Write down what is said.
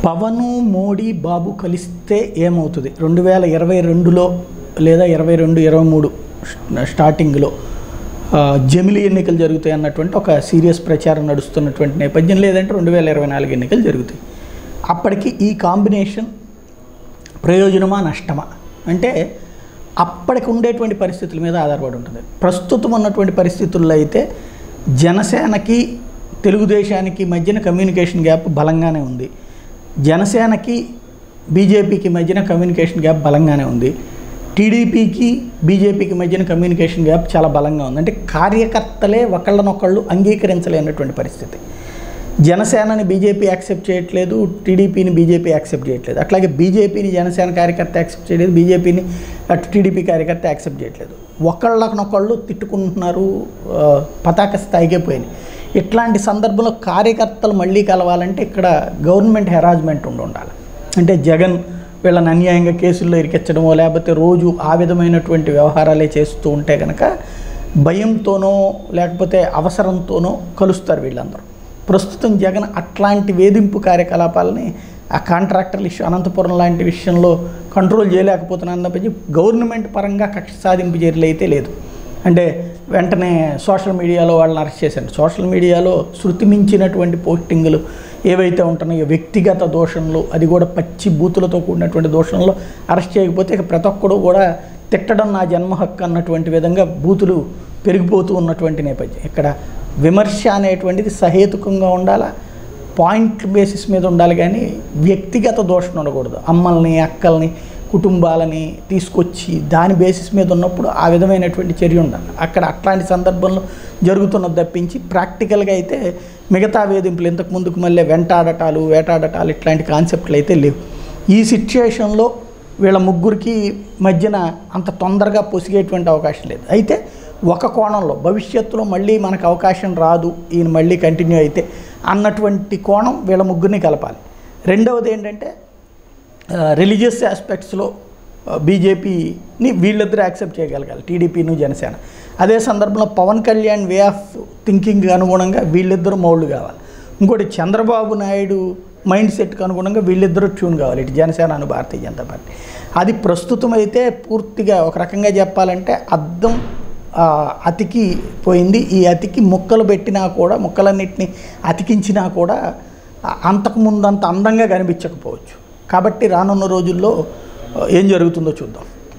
పవన్ మోడీ బాబు కలిస్తే ఏమవుతుంది రెండు వేల ఇరవై రెండులో లేదా ఇరవై రెండు ఇరవై మూడు స్టార్టింగ్లో ఆ, జమిలి ఎన్నికలు జరుగుతాయి అన్నటువంటి ఒక సీరియస్ ప్రచారం నడుస్తున్నటువంటి నేపథ్యం లేదంటే రెండు వేల ఇరవై నాలుగు ఎన్నికలు జరుగుతాయి అప్పటికి ఈ కాంబినేషన్ ప్రయోజనమా నష్టమా అంటే అప్పటికి ఉండేటువంటి పరిస్థితుల మీద ఆధారపడి ఉంటుంది ప్రస్తుతం ఉన్నటువంటి పరిస్థితుల్లో అయితే జనసేనకి తెలుగుదేశానికి మధ్యన కమ్యూనికేషన్ గ్యాప్ బలంగానే ఉంది జనసేనకి బీజేపీకి మధ్యన కమ్యూనికేషన్ గ్యాప్ బలంగానే ఉంది టీడీపీకి బీజేపీకి మధ్యన కమ్యూనికేషన్ గ్యాప్ చాలా బలంగా ఉంది అంటే కార్యకర్తలే ఒకళ్ళనొకళ్ళు అంగీకరించలేనటువంటి పరిస్థితి జనసేనని బీజేపీ యాక్సెప్ట్ చేయట్లేదు టీడీపీని బీజేపీ యాక్సెప్ట్ చేయట్లేదు అట్లాగే బీజేపీని జనసేన కార్యకర్త యాక్సెప్ట్ చేయలేదు బీజేపీని అటు టీడీపీ కార్యకర్త యాక్సెప్ట్ చేయట్లేదు ఒకళ్ళనొకళ్ళు తిట్టుకుంటున్నారు ఆ, పతాక స్థాయికే పోయినాయి ఇట్లాంటి సందర్భంలో కార్యకర్తలు మళ్ళీ కలవాలంటే ఇక్కడ గవర్నమెంట్ హెరాజ్మెంట్ ఉండి ఉండాలి అంటే జగన్ వీళ్ళని అన్యాయంగా కేసుల్లో ఇరికించడమో లేకపోతే రోజు ఆ విధమైనటువంటి వ్యవహారాలే చేస్తూ ఉంటే కనుక భయంతోనో లేకపోతే అవసరంతోనో కలుస్తారు వీళ్ళందరూ ప్రస్తుతం జగన్ అట్లాంటి వేధింపు కార్యకలాపాలని ఆ కాంట్రాక్టర్ల ఇష్యూ అనంతపురం లాంటి విషయంలో కంట్రోల్ చేయలేకపోతున్నాను తప్పించి గవర్నమెంట్ పరంగా కక్ష సాధింపు చర్యలు అయితే లేదు అంటే వెంటనే సోషల్ మీడియాలో వాళ్ళని అరెస్ట్ చేశారు సోషల్ మీడియాలో శృతి మించినటువంటి పోస్టింగులు ఏవైతే ఉంటున్నాయో వ్యక్తిగత దోషంలు అది కూడా పచ్చి బూతులతో కూడినటువంటి దోషంలో అరెస్ట్ చేయకపోతే ఇక ప్రతి ఒక్కడు కూడా తిట్టడం నా జన్మ హక్కు అన్నటువంటి విధంగా బూతులు పెరిగిపోతూ ఉన్నటువంటి నేపథ్యం ఇక్కడ విమర్శ అనేటువంటిది సహేతుకంగా ఉండాలా పాయింట్ బేసిస్ మీద ఉండాలి కానీ వ్యక్తిగత దోషం ఉండకూడదు అమ్మల్ని అక్కల్ని కుటుంబాలని తీసుకొచ్చి దాని బేసిస్ మీద ఉన్నప్పుడు ఆ విధమైనటువంటి చర్య ఉండాలి అక్కడ అట్లాంటి సందర్భంలో జరుగుతున్నది తప్పించి ప్రాక్టికల్గా అయితే మిగతా వేధింపులు ఇంతకు ముందుకు మళ్ళీ వెంటాడటాలు వేటాడటాలు ఇట్లాంటి కాన్సెప్ట్లు అయితే లేవు ఈ సిచ్యుయేషన్లో వీళ్ళ ముగ్గురికి మధ్యన అంత తొందరగా పొసిగేటువంటి అవకాశం లేదు అయితే ఒక కోణంలో భవిష్యత్తులో మళ్ళీ మనకు అవకాశం రాదు ఈయన మళ్ళీ కంటిన్యూ అయితే అన్నటువంటి కోణం వీళ్ళ ముగ్గురిని కలపాలి రెండవది ఏంటంటే రిలీజియస్ ఆస్పెక్ట్స్లో బీజేపీని వీళ్ళిద్దరూ యాక్సెప్ట్ చేయగలగాలి టీడీపీను జనసేన అదే సందర్భంలో Pawan Kalyan way of thinking అనుగుణంగా వీళ్ళిద్దరూ మౌళ్ళు కావాలి ఇంకోటి చంద్రబాబు నాయుడు మైండ్ సెట్కి అనుగుణంగా వీళ్ళిద్దరూ ట్యూన్ కావాలి ఇటు జనసేన అను భారతీయ జనతా పార్టీ అది ప్రస్తుతం అయితే పూర్తిగా ఒక రకంగా చెప్పాలంటే అద్దం ఆ, అతికి పోయింది ఈ అతికి ముక్కలు పెట్టినా కూడా ముక్కలన్నిటిని అతికించినా కూడా ఆ, అంతకు ముందంత అందంగా కనిపించకపోవచ్చు కాబట్టి రానున్న రోజుల్లో ఆ, ఏం జరుగుతుందో చూద్దాం